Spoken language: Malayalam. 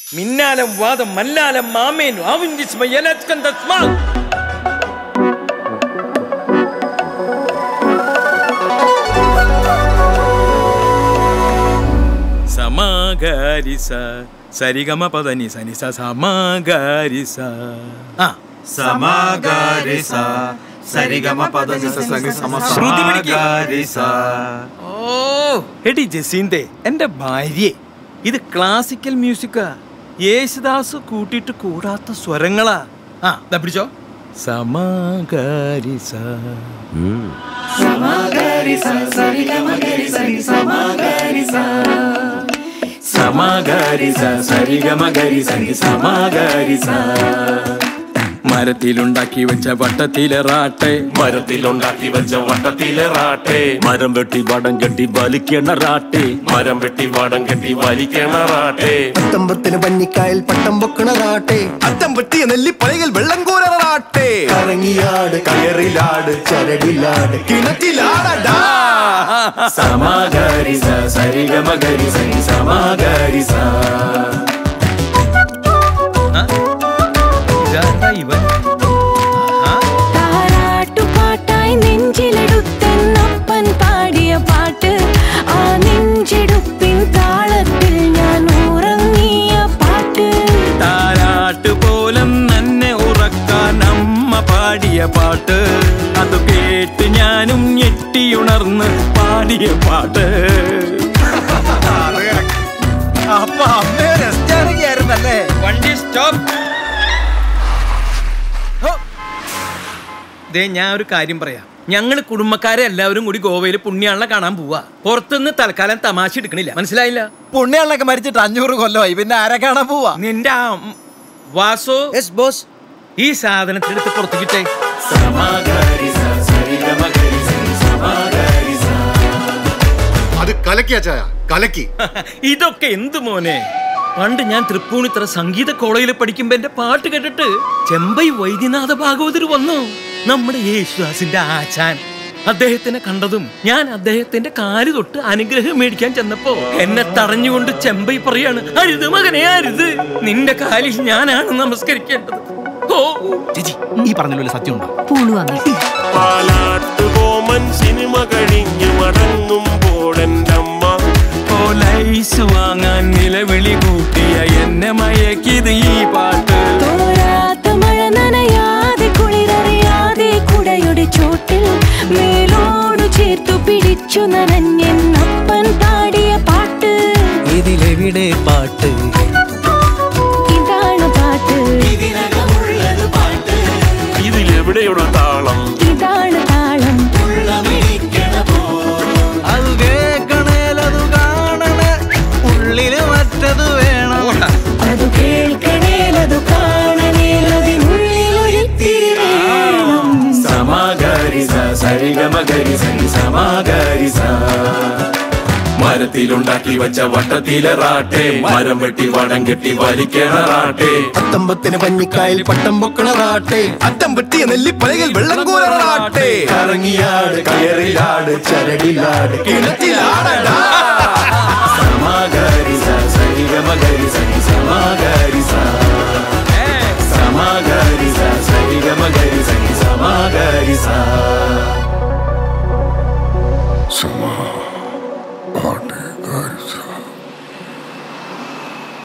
മിന്നാലം വാദം മല്ലാലം മാമേൻ ആവുഞ്ചിസ്മ യലസ്കന്ദസ്മാ സമാഗരിസ സരിഗമ പദനി സനിസ സമാഗരിസ ആ സമാഗരിസ സരിഗമ പദ ശ്രുതി പിടിക്ക്. ഓ എടി ജസീന്തെ എന്റെ ഭാര്യയെ ഇത് ക്ലാസിക്കൽ മ്യൂസിക്കാ യേശുദാസ് കൂട്ടിയിട്ട് കൂടാത്ത സ്വരങ്ങളാ ആ ദാ പിടിച്ചോ സമാഗരിസ സമാഗരിസ സരിഗമ ഗരി സരി സമാഗരിസ മരത്തിലുണ്ടാക്കി വെച്ച വട്ടത്തിലെ റാട്ടെ മരത്തിലുണ്ടാക്കി വെച്ച വട്ടത്തിലെ റാട്ടെ മരം വെട്ടി വടം കെട്ടി വലിക്കണ റാട്ടെ മരം വെട്ടി വടം കെട്ടി വലിക്കണ റാട്ടെ പത്തമ്പത്തിന് പഞ്ഞിക്കായൽ പട്ടം പൊക്കണതാട്ടെ അത്തം പറ്റിയ നെല്ലിപ്പലയിൽ വെള്ളം കോരണാട്ടെ കറങ്ങിയാട് കയറിലാട് ചരടിലാട് കിണറ്റിലാടടാ സമാഗരിസ സരിഗമ ഗരി സരി സമാഗരിസ ഇതാണ്ടാ ഇവൻ താരാട്ടുപാട്ടായി നെഞ്ചിലെടുത്തെന്നപ്പൻ പാടിയ പാട്ട് ആ നെഞ്ചെടുപ്പിൻ താളത്തിൽ ഞാൻ ഉറങ്ങിയ പാട്ട് താരാട്ട് പോലും നന്നെ ഉറക്കാൻ അമ്മ പാടിയ പാട്ട് അത് കേട്ട് ഞാനും ഞെട്ടിയുണർന്ന് പാടിയ പാട്ട് അപ്പൊ അമ്മയെ രസിച്ചിറങ്ങിയായിരുന്നല്ലേ വണ്ടി സ്റ്റോപ്പ് ദേ ഞാൻ ഒരു കാര്യം പറയാം ഞങ്ങള് കുടുംബക്കാരെ എല്ലാവരും കൂടി ഗോവയിൽ പുണ്യാളെ കാണാൻ പോവാ പുറത്തുനിന്ന് തൽക്കാലം തമാശ എടുക്കണില്ല മനസ്സിലായില്ല പുണ്യാളൊക്കെ മരിച്ചിട്ട് അഞ്ഞൂറ് കൊല്ലമായി പിന്നെ ആരെ കാണാൻ പോവാ നിന്റെ ആ ഉം, വാസു ബോസ് ഈ സാധനത്തിനെടുത്ത് പുറത്തേക്കിട്ടേ അത് കലക്കിയ ചായ കലക്കി ഇതൊക്കെ എന്ത് മോനെ പണ്ട് ഞാൻ തൃപ്പൂണിത്തറ സംഗീത കോളേജിൽ പഠിക്കുമ്പോ എന്റെ പാട്ട് കേട്ടിട്ട് ചെമ്പൈ വൈദ്യനാഥ ഭാഗവതർ വന്നു നമ്മുടെ യേശുദാസിന്റെ ആശാൻ അദ്ദേഹത്തിനെ കണ്ടതും ഞാൻ അദ്ദേഹത്തിന്റെ കാല് തൊട്ട് അനുഗ്രഹം മേടിക്കാൻ ചെന്നപ്പോ എന്നെ തടഞ്ഞുകൊണ്ട് ചെമ്പൈ പറയാണ് അരുത് മകനെ അരുത് നിന്റെ കാലിൽ ഞാനാണ് നമസ്കരിക്കേണ്ടത് ഓ ചേച്ചി ഈ പറഞ്ഞ സത്യമുണ്ടോ പൂളുവാങ്ങി പാലാട്ടുകോമൻ സിനിമ കഴിഞ്ഞ് മടങ്ങുമ്പോഴെൻ്റമ്മ ലൈസ് വാങ്ങാൻ നിലവിളി കൂട്ടിയ എന്നെ മയക്കിത് ഈ പാട്ട് തോരാത്ത മഴ നനയാതെ കുളിരറിയാതെ കുടയുടെ ചോട്ടിൽ മേലോടു ചേർത്തു പിടിച്ചു നനഞ്ഞെന്നപ്പൻ പാടിയ പാട്ട് ഇതിലെവിടെ പാട്ട് ഇതാണ് പാട്ട് ഇതിലെവിടെയുള്ള താളം ഇതാണ് താളം അത് കേൾക്കണേലത് കാണണേ ഉള്ളില് മറ്റത് വേണം അത് കേൾക്കണേലതു കാണണേലതിനുള്ളിൽ ഒരിത്തിരി വേണം സമാഗരിസ സരിഗമഗരി സരി സമാഗരിസ മരത്തിലുണ്ടാക്കി വെച്ച വട്ടത്തിലെ റാട്ടെ മരം വെട്ടി വടം കെട്ടി വലിക്കണ റാട്ടെ പത്തമ്പത്തിന് പഞ്ഞിക്കായൽ പട്ടം പൊക്കണതാട്ടെ അത്തം പറ്റിയ നെല്ലിപ്പലയിൽ വെള്ളം കോരണാട്ടെ കറങ്ങിയാട് കയറിലാട് ചരടിലാട് കിണറ്റിലാടടാ സമാഗരിസ സരിഗമഗരി സരി സമാഗരിസ സമാഗരിസ സരിഗമഗരി സരി സമാഗരിസ സമ പാട്ട്